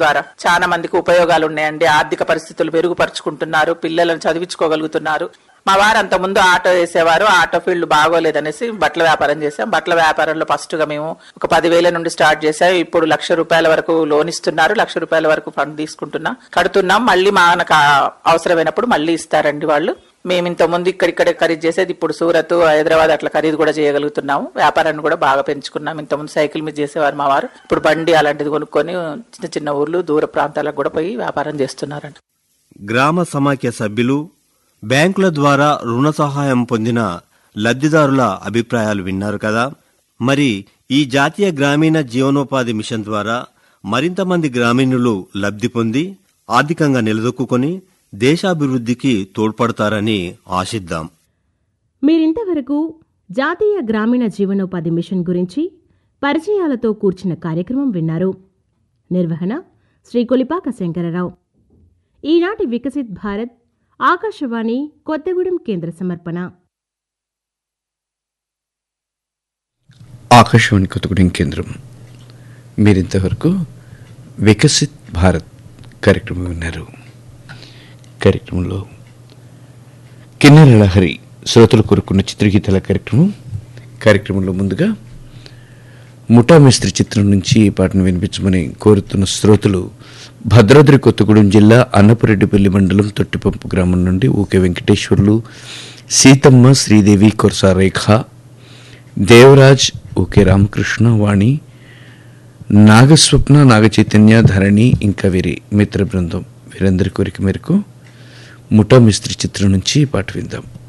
ద్వారా చాలా మందికి ఉపయోగాలు ఉన్నాయండి ఆర్థిక పరిస్థితులు మెరుగుపరుచుకుంటున్నారు పిల్లలను చదివించుకోగలుగుతున్నారు మా వారు అంత ముందు ఆటో వేసేవారు ఆటో ఫీల్డ్ బాగోలేదనేసి బట్టల వ్యాపారం చేసాం బట్టల వ్యాపారంలో ఫస్ట్ గా మేము ఒక పదివేల నుండి స్టార్ట్ చేసాం ఇప్పుడు లక్ష రూపాయల వరకు లోన్ ఇస్తున్నారు లక్ష రూపాయల వరకు ఫండ్ తీసుకుంటున్నాం కడుతున్నాం మళ్ళీ మనకు ఆ- అవసరమైనప్పుడు మళ్ళీ ఇస్తారండి వాళ్ళు మేము ఇంత ముందు ఇక్కడిక్కడే ఖరీదు చేసేది ఇప్పుడు సూరత్ హైదరాబాద్ అట్లా ఖరీదు కూడా చేయగలుగుతున్నాము వ్యాపారాన్ని కూడా బాగా పెంచుకున్నాం ఇంత ముందు సైకిల్ మీద చేసేవారు మా వారు ఇప్పుడు బండి అలాంటిది కొనుక్కొని చిన్న చిన్న ఊర్లు దూర ప్రాంతాలకు కూడా పోయి వ్యాపారం చేస్తున్నారండి గ్రామ సమాఖ్య సభ్యులు బ్యాంకుల ద్వారా రుణ సహాయం పొందిన లబ్ధిదారుల అభిప్రాయాలు విన్నారు కదా మరి ఈ జాతీయ గ్రామీణ జీవనోపాధి మిషన్ ద్వారా మరింత మంది గ్రామీణులు లబ్ధి పొంది ఆర్థికంగా నిలదొక్కుని దేశాభివృద్ధికి తోడ్పడతారని ఆశిద్దాం మీరింతవరకు జాతీయ గ్రామీణ జీవనోపాధి మిషన్ గురించి పరిచయాలతో కూర్చిన కార్యక్రమం విన్నారు నిర్వహణ శ్రీ కొలిపాక శంకరరావు ఈనాటి వికసిత్ భారత్ ఆకాశవాణి కొత్తగూడెం కేంద్ర సమర్పణ ఆకాశవాణి కొత్తగూడెం కేంద్రం మీరింతవరకు వికసిత్ భారత్ కార్యక్రమం విన్నారు కార్యక్రమంలో కిన్నెర లహరి శ్రోతలు కోరుకున్న చిత్రగీతాల కార్యక్రమం కార్యక్రమంలో ముందుగా ముఠా మిస్త్రి చిత్రం నుంచి ఈ పాటను వినిపించమని కోరుతున్న శ్రోతలు భద్రాద్రి కొత్తగూడెం జిల్లా అన్నపురెడ్డిపల్లి మండలం తొట్టిపంపు గ్రామం నుండి ఊకే వెంకటేశ్వర్లు సీతమ్మ శ్రీదేవి కొరసా రేఖ దేవరాజ్ ఓకే రామకృష్ణ వాణి నాగస్వప్న నాగచైతన్య ధరణి ఇంకా వీరి మిత్ర బృందం వీరందరి కోరిక మేరకు ముఠా మిస్త్రి చిత్రం నుంచి ఈ పాట విందాం